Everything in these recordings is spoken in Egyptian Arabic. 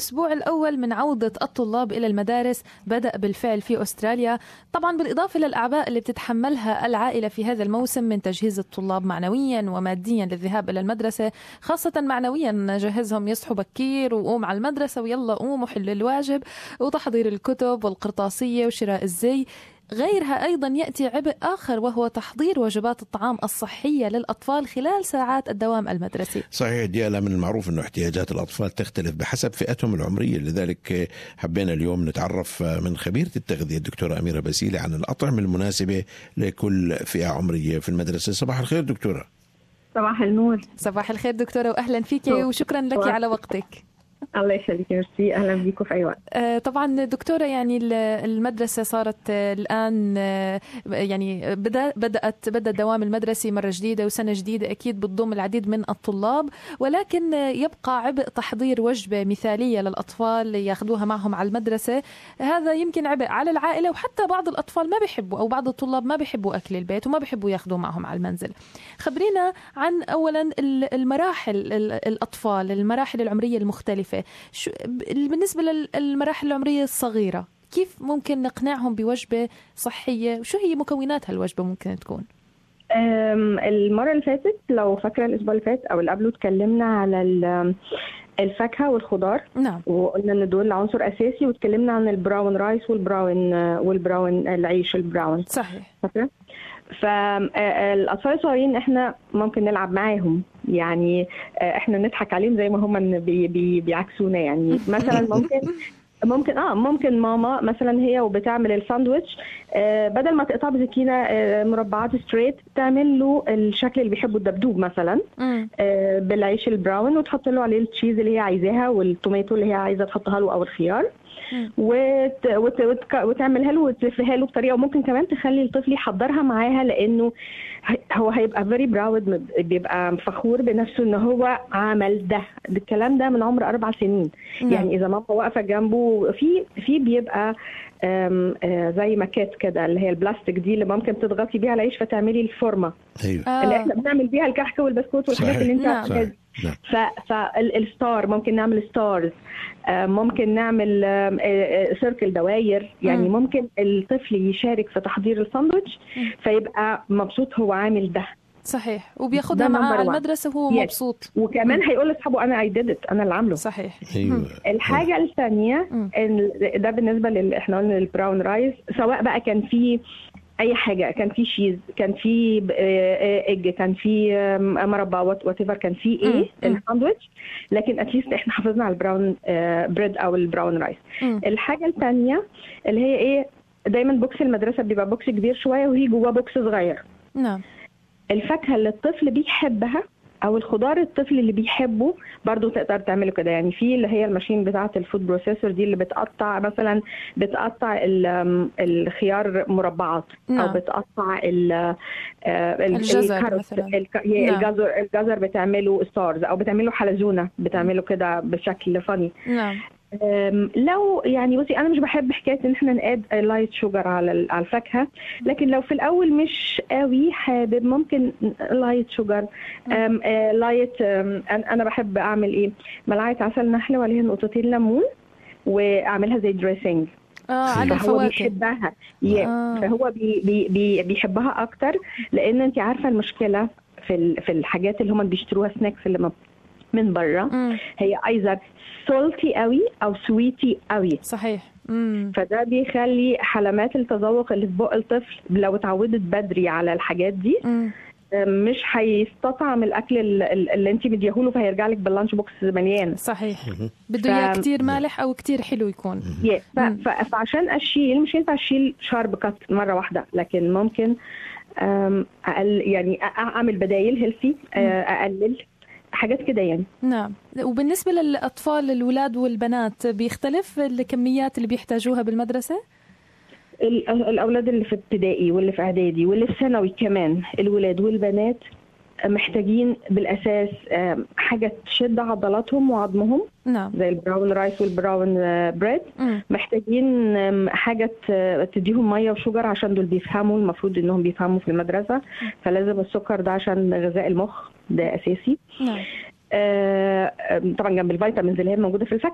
الأسبوع الأول من عودة الطلاب إلى المدارس بدأ بالفعل في أستراليا طبعا بالإضافة للأعباء اللي بتتحملها العائلة في هذا الموسم من تجهيز الطلاب معنويا وماديا للذهاب إلى المدرسة خاصة معنويا نجهزهم يصحوا بكير وقوم على المدرسة ويلا قوم وحل الواجب وتحضير الكتب والقرطاسية وشراء الزي غيرها أيضا يأتي عبء آخر وهو تحضير وجبات الطعام الصحية للأطفال خلال ساعات الدوام المدرسي صحيح ديالا من المعروف أنه احتياجات الأطفال تختلف بحسب فئتهم العمرية لذلك حبينا اليوم نتعرف من خبيرة التغذية الدكتورة أميرة بسيلي عن الأطعمة المناسبة لكل فئة عمرية في المدرسة صباح الخير دكتورة صباح النور صباح الخير دكتورة وأهلا فيك وشكرا لك على وقتك الله يخليك ميرسي اهلا بيكم في اي وقت آه، طبعا دكتوره يعني المدرسه صارت آه، الان آه، يعني بدا بدات بدا الدوام المدرسي مره جديده وسنه جديده اكيد بتضم العديد من الطلاب ولكن يبقى عبء تحضير وجبه مثاليه للاطفال ياخذوها معهم على المدرسه هذا يمكن عبء على العائله وحتى بعض الاطفال ما بيحبوا او بعض الطلاب ما بيحبوا اكل البيت وما بيحبوا ياخذوه معهم على المنزل خبرينا عن اولا المراحل الاطفال المراحل العمريه المختلفه شو بالنسبة للمراحل العمرية الصغيرة كيف ممكن نقنعهم بوجبة صحية وشو هي مكونات هالوجبة ممكن تكون؟ المرة اللي فاتت لو فاكرة الأسبوع اللي فات أو اللي قبله اتكلمنا على الفاكهة والخضار نعم وقلنا إن دول عنصر أساسي واتكلمنا عن البراون رايس والبراون والبراون العيش البراون صحيح فاكرة؟ فالاطفال الصغيرين احنا ممكن نلعب معاهم يعني احنا نضحك عليهم زي ما هم بي بي بيعكسونا يعني مثلا ممكن ممكن اه ممكن ماما مثلا هي وبتعمل الساندويتش آه بدل ما تقطع بسكينه آه مربعات ستريت تعمل له الشكل اللي بيحبه الدبدوب مثلا آه بالعيش البراون وتحط له عليه التشيز اللي هي عايزاها والتوميتو اللي هي عايزه تحطها له او الخيار وت... وت... وت... وتعملها له وتلفها له بطريقه وممكن كمان تخلي الطفل يحضرها معاها لانه هو هيبقى فيري براود بيبقى فخور بنفسه ان هو عمل ده الكلام ده من عمر اربع سنين نعم. يعني اذا ماما واقفه جنبه في في بيبقى آم آه زي ماكيت كده اللي هي البلاستيك دي اللي ممكن تضغطي بيها العيش فتعملي الفورمه ايوه اللي احنا بنعمل بيها الكحك والبسكوت والحاجات اللي انت نعم. نعم. فالستار ممكن نعمل ستارز ممكن نعمل سيركل دواير يعني مم. ممكن الطفل يشارك في تحضير الساندوتش فيبقى مبسوط هو عامل ده صحيح وبياخدها ده معاه number على one. المدرسة وهو Yes. مبسوط وكمان هيقول لاصحابه انا اي ديد انا اللي عامله صحيح ايوه الحاجه الثانيه مم. ده بالنسبه لل احنا قلنا البراون رايس سواء بقى كان في اي حاجه كان في شيز كان في ايج كان في آم، مربى وات ايفر كان في مم. ايه مم. الساندويتش لكن اتليست احنا حافظنا على البراون بريد او البراون رايس مم. الحاجه الثانيه اللي هي ايه دايما بوكس المدرسه بيبقى بوكس كبير شويه وهي جواه بوكس صغير نعم الفاكهه اللي الطفل بيحبها او الخضار الطفل اللي بيحبه برضو تقدر تعمله كده يعني في اللي هي الماشين بتاعه الفود بروسيسور دي اللي بتقطع مثلا بتقطع ال- الخيار مربعات او نعم. بتقطع ال آه، ال- الجزر الكاروت، مثلاً. الك- هي نعم. الجزر الجزر بتعمله ستارز او بتعمله حلزونه بتعمله كده بشكل فني نعم أم، لو يعني بصي انا مش بحب حكايه ان احنا نقاد لايت شوجر على ال- على الفاكهه لكن لو في الاول مش قوي حابب ممكن لايت شوجر لايت انا أنا بحب اعمل ايه ملعقه عسل نحله وعليها نقطتين ليمون واعملها زي دريسنج اه على فهو الفواكه بيحبها yeah. آه. فهو بي بي بي بيحبها اكتر لان انت عارفه المشكله في ال- في الحاجات اللي هم بيشتروها سناكس اللي ما- من بره مم. هي ايزر سولتي قوي او سويتي قوي صحيح مم. فده بيخلي حلمات التذوق اللي في بق الطفل لو اتعودت بدري على الحاجات دي مم. مش هيستطعم الاكل ال- ال- اللي انت مديهوله فهيرجع لك باللانش بوكس مليان صحيح بده اياه ف- كثير مالح او كثير حلو يكون Yeah. ف- مم. ف- فعشان اشيل مش ينفع اشيل شارب كات مره واحده لكن ممكن أم، اقل يعني أ- اعمل بدايل هيلثي اقلل حاجات كده يعني نعم وبالنسبة للأطفال الولاد والبنات بيختلف الكميات اللي بيحتاجوها بالمدرسة؟ ال- الاولاد اللي في ابتدائي واللي في اعدادي واللي في ثانوي كمان الولاد والبنات محتاجين بالاساس آم، حاجه تشد عضلاتهم وعظمهم نعم زي البراون رايس والبراون آه، بريد مم. محتاجين آم، حاجه ت- تديهم ميه وشجر عشان دول بيفهموا المفروض انهم بيفهموا في المدرسه فلازم السكر ده عشان غذاء المخ ده اساسي نعم آه، آم، طبعا جنب الفيتامينز اللي هي موجوده في الفاكهه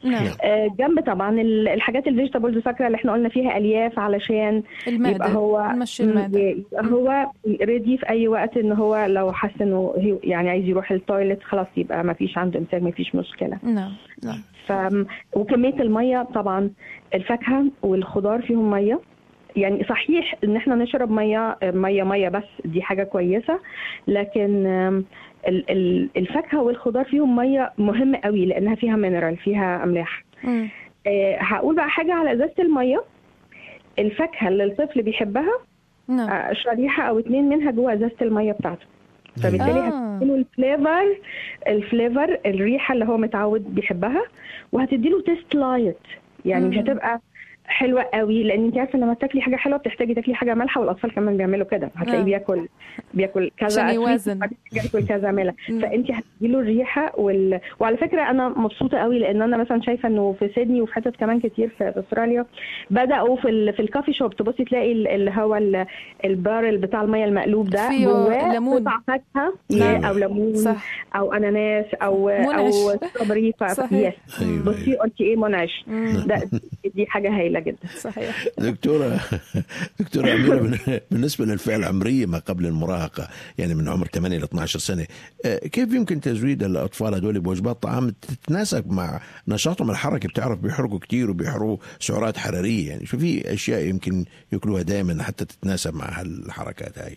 نعم آه، جنب طبعا ال- الحاجات الفيجيتابلز فاكره اللي احنا قلنا فيها الياف علشان المعدة يبقى هو نمشي المعدة يبقى هو ريدي في اي وقت ان هو لو حس انه هي- يعني عايز يروح التويلت خلاص يبقى ما فيش عنده امساك ما فيش مشكله نعم نعم ف وكميه الميه طبعا الفاكهه والخضار فيهم ميه يعني صحيح ان احنا نشرب ميه ميه ميه بس دي حاجه كويسه لكن آم، ال- ال- الفاكهه والخضار فيهم ميه مهمه قوي لانها فيها مينرال فيها املاح مم. آه، هقول بقى حاجه على ازازه الميه الفاكهه اللي الطفل بيحبها نعم آه، شريحه او اتنين منها جوه ازازه الميه بتاعته فبالتالي آه. هتديله الفليفر الفليفر الريحه اللي هو متعود بيحبها وهتديله تيست لايت يعني مش مم. هتبقى حلوه قوي لان انت عارفه لما تاكلي حاجه حلوه بتحتاجي تاكلي حاجه مالحه والاطفال كمان بيعملوا كده هتلاقيه آه. بياكل بياكل كذا عشان sweet يوازن. وبعدين ياكل كذا مالح مم. فانت هتديله الريحه وال... وعلى فكره انا مبسوطه قوي لان انا مثلا شايفه انه في سيدني وفي حتت كمان كتير في في استراليا بداوا في ال... في الكافي شوب تبصي تلاقي ال- اللي هو ال... البارل بتاع الميه المقلوب ده فيه جواه ليمون. قطع فاكهه نعم. او ليمون صح او اناناس او منعش. او ستروبري ف... صحيح. يس أيوة، بصي قلتي ايه منعش مم. ده دي حاجه هايله جدا صحيح دكتورة دكتورة أميرة بن- بالنسبة للفئة العمرية ما قبل المراهقة يعني من عمر 8 إلى 12 سنة آه، كيف يمكن تزويد الأطفال هذول بوجبات طعام تتناسب مع نشاطهم الحركي بتعرف بيحرقوا كتير وبيحرقوا سعرات حرارية يعني شو في أشياء يمكن ياكلوها دائما حتى تتناسب مع هالحركات هاي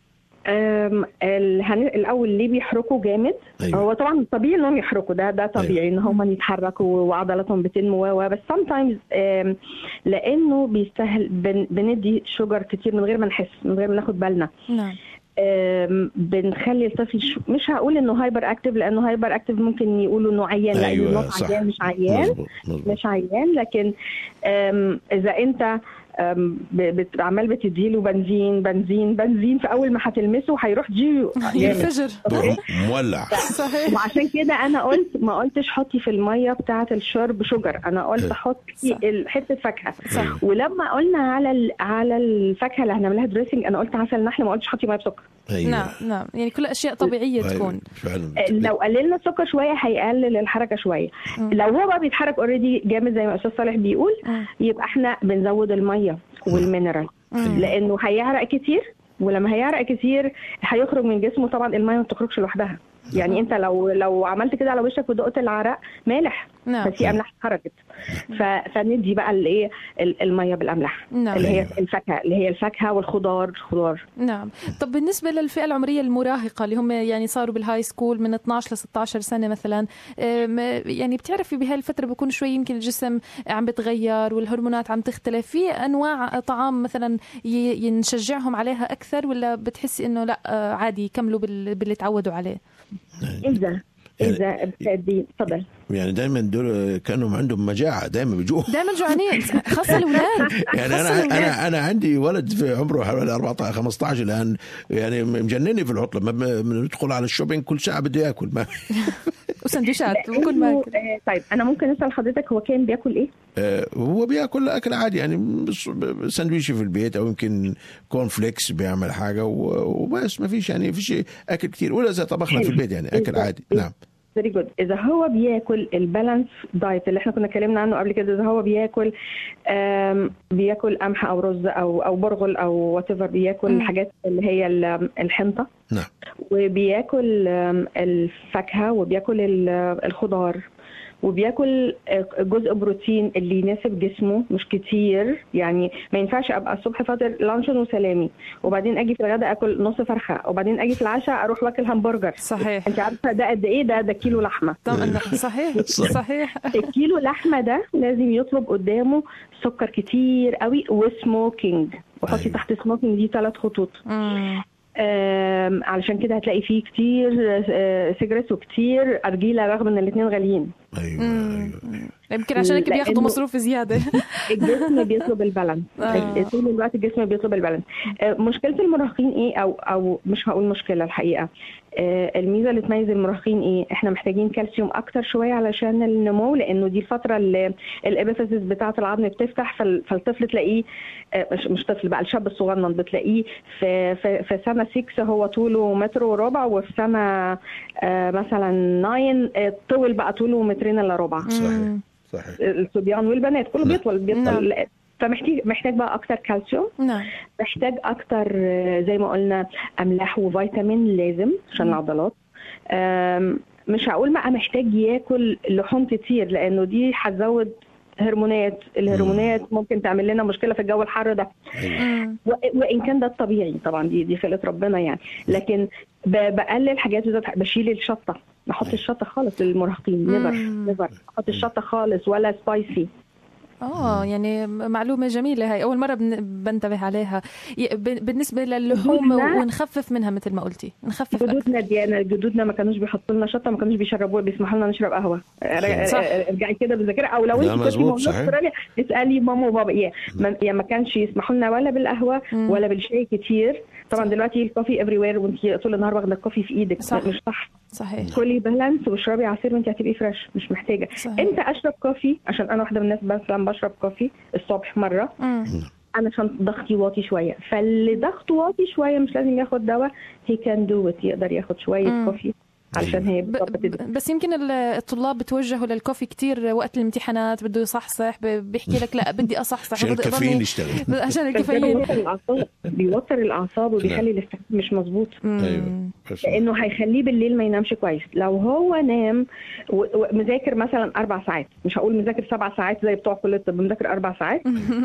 أم، الهن... الاول ليه بيحركوا جامد أيوة. هو طبعا طبيعي انهم يحركوا ده ده طبيعي ان هم يتحركوا وعضلاتهم بتنمو و و، بس sometimes أم، لانه بيستاهل بن... بندي شجر كتير من غير ما نحس من غير ما ناخد بالنا نعم أم، بنخلي الطفل ش... مش هقول انه هايبر اكتف لانه هايبر اكتف ممكن يقولوا انه عيان لا أيوة، أيوة صح. عيان مش عيان مظبوط مظبوط مش عيان لكن أم، اذا انت أم، ب- بت- عمال بتديله بنزين بنزين بنزين فاول ما هتلمسه هيروح جيو جامد. ينفجر مولع صحيح وعشان كده انا قلت ما قلتش حطي في الميه بتاعه الشرب شجر انا قلت صح. حطي صح. ال- حته فاكهه صح. ولما قلنا على ال- على الفاكهه اللي هنعملها دريسنج انا قلت عسل نحل ما قلتش حطي ميه بسكر أيوة. نعم نعم يعني كل اشياء طبيعيه أيوة، تكون فعلا لو قللنا السكر شويه هيقلل الحركه شويه مم. لو هو بقى بيتحرك اوريدي جامد زي ما استاذ صالح بيقول مم. يبقى احنا بنزود الميه والمينرال مم. لانه هيعرق كتير ولما هيعرق كتير هيخرج من جسمه طبعا الميه ما بتخرجش لوحدها يعني انت لو لو عملت كده على وشك ودقت العرق مالح نعم بس في املاح خرجت ف... فندي بقى الايه ال- الميه بالاملاح نعم. اللي هي الفاكهه اللي هي الفاكهه والخضار الخضار نعم طب بالنسبة للفئة العمرية المراهقة اللي هم يعني صاروا بالهاي سكول من 12 ل 16 سنة مثلا أم، يعني بتعرفي بهاي الفترة بكون شوي يمكن الجسم عم بتغير والهرمونات عم تختلف في أنواع طعام مثلا ي- نشجعهم عليها أكثر ولا بتحسي إنه لا آه، عادي يكملوا بال- باللي تعودوا عليه اذا اذا بتدي تفضل يعني دائما دول كانهم عندهم مجاعة دائما بيجوعوا دائما جوعانين خاصة الأولاد يعني خاصة انا الأولاد. انا انا عندي ولد في عمره حوالي 14 15 الان يعني مجنني في العطله ما بندخل على الشوبينج كل ساعه بده ياكل ما وسندويشات وكل ما لأنه- أكل. آه، طيب انا ممكن اسال حضرتك هو كان بياكل ايه؟ آه، هو بياكل اكل عادي يعني بس- سندويشي في البيت او يمكن كورن فليكس بيعمل حاجه و- وبس ما فيش يعني فيش اكل كتير ولا اذا طبخنا في البيت يعني اكل عادي نعم فيري جود اذا هو بياكل البالانس دايت اللي احنا كنا اتكلمنا عنه قبل كده اذا هو بياكل آم، بياكل قمح او رز او او برغل او وات بياكل مم. الحاجات اللي هي ال- الحنطه نعم وبياكل آم، الفاكهه وبياكل ال- الخضار وبياكل آه، جزء بروتين اللي يناسب جسمه مش كتير يعني ما ينفعش ابقى الصبح فاطر لانشون وسلامي وبعدين اجي في الغداء اكل نص فرخه وبعدين اجي في العشاء اروح واكل همبرجر صحيح انت عارفه ده قد ايه ده ده كيلو لحمه طبعا صحيح صح. صحيح الكيلو لحمه ده لازم يطلب قدامه سكر كتير قوي وسموكينج وحطي أيوة. تحت سموكينج دي ثلاث خطوط مم. آم، علشان كده هتلاقي فيه كتير آه، سيجرت وكتير ارجيله رغم ان الاثنين غاليين ايوه مم. ايوه يمكن عشان هيك بياخذوا لأنه- مصروف زياده الجسم بيطلب البالانس آه. طول الوقت الجسم بيطلب البالانس آه، مشكله المراهقين ايه او او مش هقول مشكله الحقيقه آه، الميزه اللي تميز المراهقين ايه احنا محتاجين كالسيوم اكتر شويه علشان النمو لانه دي الفتره اللي الابيفيسيس بتاعه العظم بتفتح فال- فالطفل تلاقيه آه، مش مش طفل بقى الشاب الصغنن بتلاقيه في في, في سنه 6 هو طوله متر وربع وفي سنه آه، مثلا 9 آه، طول بقى طوله مترين الا ربع صحيح. مم. صحيح الصبيان والبنات كله نعم. بيطول بيطول نعم. فمحتاج محتاج بقى اكتر كالسيوم نعم محتاج اكتر آه، زي ما قلنا املاح وفيتامين لازم عشان مم. العضلات آم، مش هقول بقى محتاج ياكل لحوم كتير لانه دي هتزود هرمونات الهرمونات ممكن تعمل لنا مشكله في الجو الحر ده أيوة. مم. و- وان كان ده الطبيعي طبعا دي دي خلقه ربنا يعني لكن ب- بقلل حاجات بالذات بشيل الشطه بحط الشطه خالص للمراهقين نيفر مم. نيفر بحط الشطه خالص ولا سبايسي اه يعني معلومة جميلة هاي أول مرة بن- بنتبه عليها ي- ب- بالنسبة للحوم جدودنا- ونخفف منها مثل ما قلتي نخفف أكثر جدودنا ديانا جدودنا ما كانوش بيحطوا لنا شطه ما كانوش بيشربوها بيسمحوا لنا نشرب قهوه صح. ارجعي كده بالذاكره او لو لا، انت كنت مظبوط، موجوده في صحيح. استراليا اسالي ماما وبابا ايه ما يعني ما كانش يسمحوا لنا ولا بالقهوه مم. ولا بالشاي كتير طبعا صح. دلوقتي الكوفي افري وير وانت طول النهار واخده الكوفي في ايدك صح. مش صح صحيح كلي بالانس واشربي عصير وانت هتبقي فريش مش محتاجه صحيح. امتى اشرب كوفي عشان انا واحده من الناس مثلا بشرب كوفي الصبح مره مم. انا عشان ضغطي واطي شويه فاللي ضغطه واطي شويه مش لازم ياخد دواء هي كان دو يقدر ياخد شويه مم. كوفي علشان هي ب- بتظبط الدنيا. ب- بس يمكن ال- الطلاب بتوجهوا للكوفي كتير وقت الامتحانات بده يصحصح ب- بيحكي لك لا بدي اصحصح عشان بدي الكافيين أضلني- يشتغل عشان بس ده الكافيين بيوتر الاعصاب بيوتر الاعصاب وبيخلي الاستحمام مش مظبوط مم. ايوه بس لانه هيخليه بالليل ما ينامش كويس لو هو نام و- ومذاكر مثلا اربع ساعات مش هقول مذاكر سبع ساعات زي بتوع كليه الطب مذاكر اربع ساعات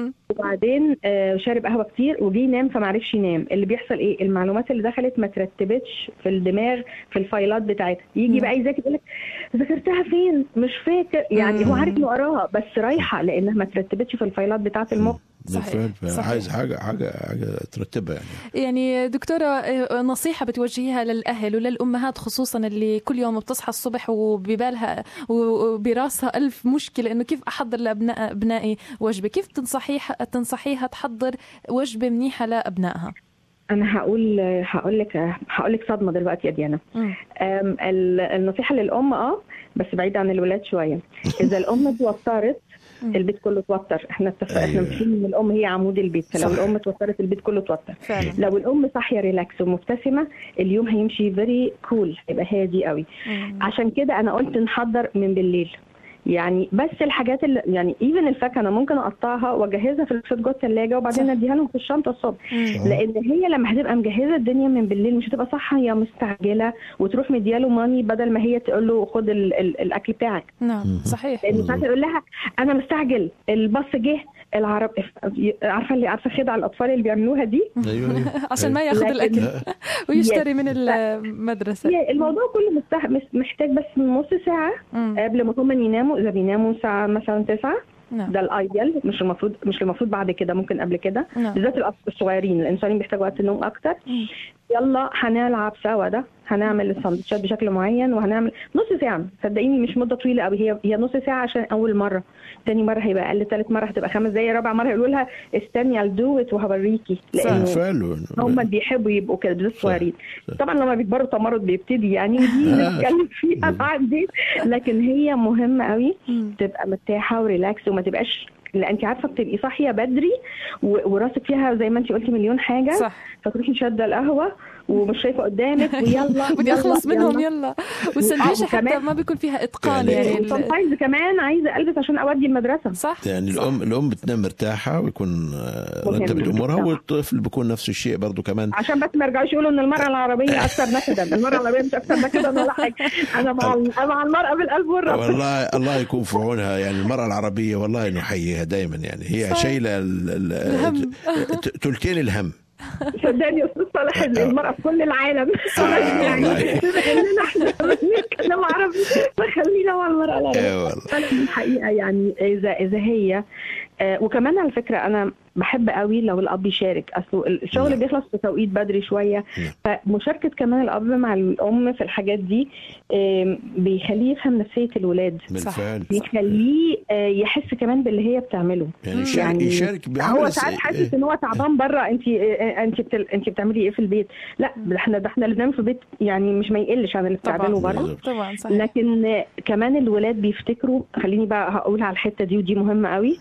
وبعدين آه، شارب قهوه كتير وجي ينام فما عرفش ينام اللي بيحصل ايه المعلومات اللي دخلت ما ترتبتش في الدماغ في الفايلات بتاعتها يجي بقى يذاكر يقول لك ذاكرتها فين مش فاكر يعني هو عارف يقراها بس رايحه لانها ما ترتبتش في الفايلات بتاعه المخ بالفعل صحيح. عايز حاجه حاجه حاجه ترتبها يعني يعني دكتورة آه، نصيحة بتوجهيها للأهل وللأمهات خصوصا اللي كل يوم بتصحى الصبح وببالها وبراسها ألف مشكلة إنه كيف أحضر لأبناء أبنائي وجبة كيف تنصحيها تنصحيها تحضر وجبة منيحة لأبنائها انا هقول هقول لك هقول لك صدمه دلوقتي يا ديانا مم. أم، ال- النصيحه للام اه بس بعيد عن الولاد شويه اذا الام اتوترت مم. البيت كله اتوتر احنا اتفق احنا أيوة. متفقين ان الام هي عمود البيت فلو صح. الام اتوترت البيت كله اتوتر فعلا لو الام صاحيه ريلاكس ومبتسمه اليوم هيمشي فيري كول هيبقى هادي قوي مم. عشان كده انا قلت نحضر من بالليل يعني بس الحاجات اللي يعني ايفن الفاكهه انا ممكن اقطعها واجهزها في الفريج جوه الثلاجه وبعدين صح. اديها لهم في الشنطه الصبح مم. لان هي لما هتبقى مجهزه الدنيا من بالليل مش هتبقى صاحيه مستعجله وتروح مدياله ماني بدل ما هي تقول له خد ال ال الاكل بتاعك نعم صحيح لان ساعات يقول لها انا مستعجل الباص جه العرب عارفه اللي عارفه خدع الاطفال اللي بيعملوها دي ايوه ايوه عشان ما ياخذ لكن- الأكل ويشتري Yes. من المدرسة هي الموضوع كله مستح... مس- محتاج بس نص ساعه مم. قبل ما هم يناموا اذا بيناموا الساعه مثلا 9 نعم ده الايديال مش المفروض مش المفروض بعد كده ممكن قبل كده نعم بالذات الأطفال الصغيرين الانسانين بيحتاجوا وقت النوم اكتر مم. يلا هنلعب سوا ده هنعمل السندوتشات بشكل معين وهنعمل نص ساعه صدقيني مش مده طويله قوي هي هي نص ساعه عشان اول مره تاني مره هيبقى اقل تالت مره هتبقى خمس دقايق رابع مره يقولوا لها استني I'll do it وهوريكي لانه بالفعل هم بيحبوا يبقوا كده بالذات صح. صغيرين صح. طبعا لما بيكبروا التمرد بيبتدي يعني ودي نتكلم فيها بعدين لكن هي مهمه قوي مم. تبقى مرتاحه وريلاكس وما تبقاش لا انت عارفه بتبقي صاحيه بدري و- وراسك فيها زي ما انت قلتي مليون حاجه صح فتروحي شاده القهوه ومش شايفه قدامك ويلا بدي يلا- اخلص منهم يلا. يلا والسندويشه آه، حتى وكمان- ما بيكون فيها اتقان يعني- يعني ال- وسمتايمز كمان عايزه البس عشان اودي المدرسه صح يعني الام الام بتنام مرتاحه ويكون آه، مهم. رتبت امورها طبعا. والطفل بيكون نفس الشيء برضه كمان عشان بس ما يرجعوش يقولوا ان المراه العربيه اكثر نكدا المراه العربيه مش اكثر نكدا ولا حاجه انا مع أنا مع المراه بالقلب والرب والله الله يكون في عونها يعني المرأة العربية والله نحييها دائما يعني هي صح. شايلة ال- ال- الهم. ت- تلتين الهم صدقني يا استاذ صالح إن المراه في كل العالم يعني والله. بما اننا احنا بنتكلم عربي فخلينا مع المراه العربيه ايه والله فعلا الحقيقه يعني اذا اذا هي آه، وكمان على فكره انا بحب قوي لو الاب يشارك اصل الشغل نعم. بيخلص في توقيت بدري شويه نعم. فمشاركه كمان الاب مع الام في الحاجات دي آم، بيخليه يفهم نفسيه الولاد بالفعل بيخليه آه، يحس كمان باللي هي بتعمله يعني يشارك, يعني يشارك هو بعمل ساعات س- حاسس إيه. ان هو تعبان بره انت انت بتل... انت بتعملي ايه في البيت لا ده احنا ده احنا اللي بنعمل في البيت يعني مش ما يقلش عن اللي بتعمله طبعا بره بالظبط. طبعا صحيح لكن آه، كمان الولاد بيفتكروا خليني بقى هقول على الحته دي ودي مهمه قوي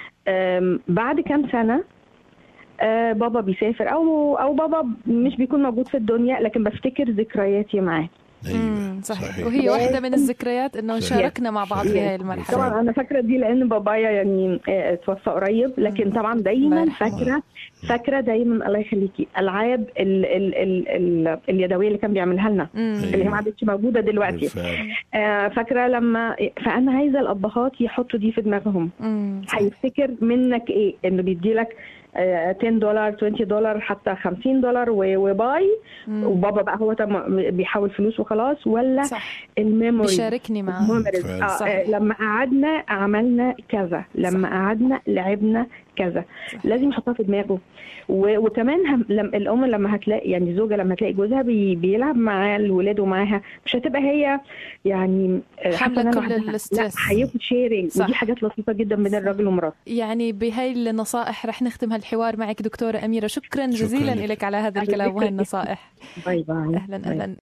آم، بعد كام سنه آه، بابا بيسافر او او بابا مش بيكون موجود في الدنيا لكن بفتكر ذكرياتي معاه ايوه مم. صحيح. صحيح. وهي واحدة من الذكريات انه صحيح. شاركنا مع بعض في صحيح. هذه المرحلة طبعا انا فاكره دي لان بابايا يعني آه، اتوفى قريب لكن طبعا دايما الله يرحمه. فاكره فاكره دايما الله يخليكي العاب ال ال ال ال اليدويه اللي كان بيعملها لنا مم. اللي هي ما عادتش موجوده دلوقتي بالفعل. آه، فاكره لما فانا عايزه الابهات يحطوا دي في دماغهم مم. هيفتكر منك ايه انه بيديلك آه، 10 دولار 20 دولار حتى 50 دولار و- وباي مم. وبابا بقى هو تم- بيحول فلوس وخلاص ولا صح الميموري بيشاركني معه memories. فعلا. آه صح. آه، لما قعدنا عملنا كذا لما قعدنا لعبنا كذا صح. لازم يحطها في دماغه و... وكمان هم... لم... الام لما هتلاقي يعني زوجة لما تلاقي جوزها بي... بيلعب مع الولاد ومعاها مش هتبقى هي يعني آه، حاملة حاسة إن أنا كل لوحدها. الستريس. لا هياخد شيرنج صح. ودي حاجات لطيفة جدا بين الراجل ومراته يعني بهاي النصائح رح نختم هالحوار معك دكتورة أميرة شكرا جزيلا لك. لك على هذا الكلام وهالنصائح باي باي أهلا أهلا